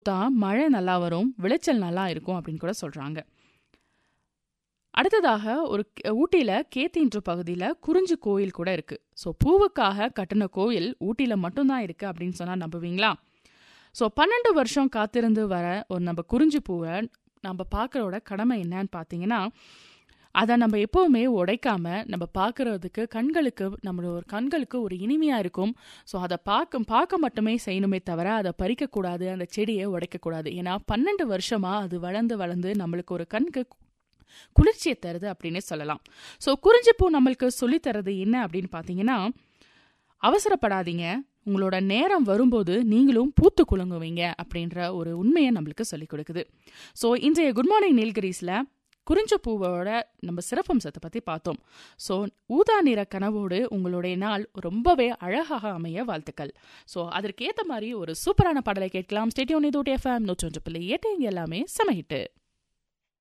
பூத்தா மழை நல்லா வரும் விளைச்சல் நல்லா இருக்கும் அப்படின்னு கூட சொல்றாங்க அடுத்ததாக ஒரு கே- ஊட்டியில கேத்தின்ற பகுதியில குறிஞ்சி கோயில் கூட இருக்கு ஸோ பூவுக்காக கட்டின கோயில் ஊட்டியில மட்டும்தான் இருக்கு அப்படின்னு சொன்னா நம்புவீங்களா ஸோ பன்னெண்டு வருஷம் காத்திருந்து வர ஒரு நம்ம குறிஞ்சி பூவை நம்ம பார்க்கறோட கடமை என்னன்னு பார்த்தீங்கன்னா அதை நம்ம எப்பவுமே உடைக்காம நம்ம பார்க்கறதுக்கு கண்களுக்கு நம்மளோட ஒரு கண்களுக்கு ஒரு இனிமையா இருக்கும் ஸோ அதை பார்க்க பார்க்க மட்டுமே செய்யணுமே தவிர அதை பறிக்கக்கூடாது அந்த செடியை உடைக்கக்கூடாது ஏன்னா பன்னெண்டு வருஷமா அது வளர்ந்து வளர்ந்து நம்மளுக்கு ஒரு கண்க்கு குளிர்ச்சியை தருது அப்படின்னே சொல்லலாம் ஸோ குறிஞ்சிப்பூ நம்மளுக்கு சொல்லித் தர்றது என்ன அப்படின்னு பார்த்தீங்கன்னா அவசரப்படாதீங்க உங்களோட நேரம் வரும்போது நீங்களும் பூத்து குலுங்குவீங்க அப்படின்ற ஒரு உண்மையை நம்மளுக்கு சொல்லிக் கொடுக்குது ஸோ இன்றைய குட் மார்னிங் நீல்கிரீஸில் குறிஞ்சப்பூவோட நம்ம சிறப்பம்சத்தை பற்றி பார்த்தோம் ஸோ ஊதா நிற கனவோடு உங்களுடைய நாள் ரொம்பவே அழகாக அமைய வாழ்த்துக்கள் ஸோ அதற்கேற்ற மாதிரி ஒரு சூப்பரான பாடலை கேட்கலாம் ஸ்டேடியோன் இதோட எஃப்எம் நூற்றொன்று புள்ளி எட்டு இங்க எல்லாமே சமஹிட்டு